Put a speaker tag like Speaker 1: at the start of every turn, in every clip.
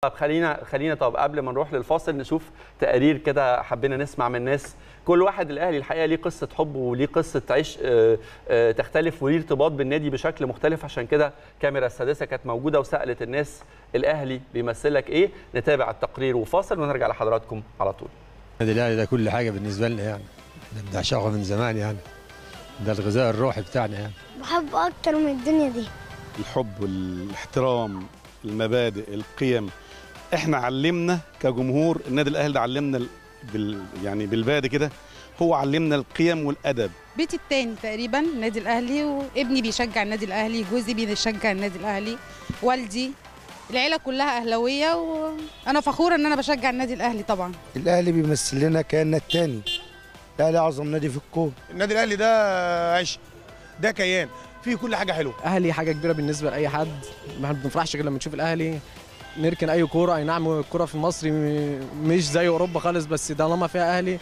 Speaker 1: طب خلينا خلينا طب قبل ما نروح للفاصل نشوف تقارير كده حبينا نسمع من الناس كل واحد الاهلي الحقيقه ليه قصه حب وليه قصه عيش آه، آه، تختلف وليه ارتباط بالنادي بشكل مختلف عشان كده كاميرا السادسه كانت موجوده وسالت الناس الاهلي بيمثلك ايه نتابع التقرير وفاصل ونرجع لحضراتكم على طول
Speaker 2: النادي الاهلي ده كل حاجه بالنسبه لنا يعني ده بنعشقه من زمان يعني ده الغذاء الروحي بتاعنا يعني
Speaker 3: بحبه أكتر من الدنيا دي
Speaker 4: الحب والاحترام المبادئ القيم احنا علمنا كجمهور النادي الاهلي ده علمنا ال- بال يعني بالبادئ كده هو علمنا القيم والادب
Speaker 5: بيتي التاني تقريبا النادي الاهلي وابني بيشجع النادي الاهلي جوزي بيشجع النادي الاهلي والدي العيله كلها اهلاويه وانا فخوره ان انا بشجع النادي الاهلي طبعا
Speaker 6: الاهلي بيمثل لنا كياننا التاني الاهلي اعظم نادي في الكون
Speaker 7: النادي الاهلي ده عشق ده كيان فيه كل حاجه حلوه
Speaker 8: اهلي حاجه كبيره بالنسبه لاي حد ما بنفرحش غير لما نشوف الاهلي نركن اي كوره اي نعم الكوره في مصر م- مش زي اوروبا خالص بس طالما فيها اهلي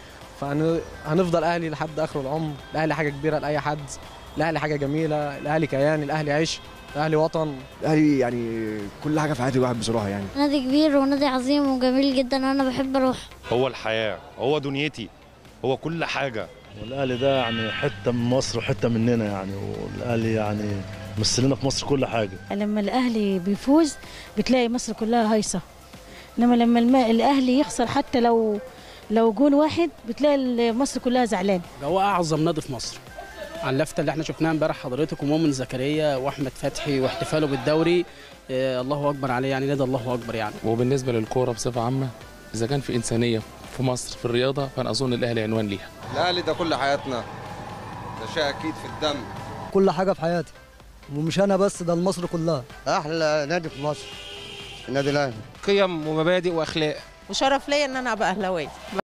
Speaker 8: فهنفضل اهلي لحد اخر العمر الاهلي حاجه كبيره لاي حد الاهلي حاجه جميله الاهلي كيان الاهلي عيش الاهلي وطن
Speaker 6: الاهلي يعني كل حاجه في حياه الواحد بصراحه يعني
Speaker 3: نادي كبير ونادي عظيم وجميل جدا أنا بحب أروح
Speaker 9: هو الحياة هو دنيتي هو كل حاجة
Speaker 10: والاهلي ده يعني حته من مصر وحته مننا يعني والاهلي يعني مثلنا في مصر كل حاجه
Speaker 11: لما الاهلي بيفوز بتلاقي مصر كلها هايصه انما لما الم- الاهلي يخسر حتى لو لو جون واحد بتلاقي مصر كلها زعلان
Speaker 12: ده هو اعظم نادي في مصر على اللفته اللي احنا شفناها امبارح حضرتك ومؤمن زكريا واحمد فتحي واحتفاله بالدوري آه الله اكبر عليه يعني نادي الله اكبر يعني
Speaker 13: وبالنسبه للكوره بصفه عامه اذا كان في انسانيه في مصر في الرياضه فانا اظن الاهلي عنوان ليها
Speaker 14: الاهلي ده كل حياتنا ده شيء اكيد في الدم
Speaker 15: كل حاجه في حياتي ومش انا بس ده مصر كلها
Speaker 6: احلى نادي في مصر النادي الاهلي
Speaker 16: قيم ومبادئ واخلاق
Speaker 17: وشرف ليا ان انا ابقى اهلاويه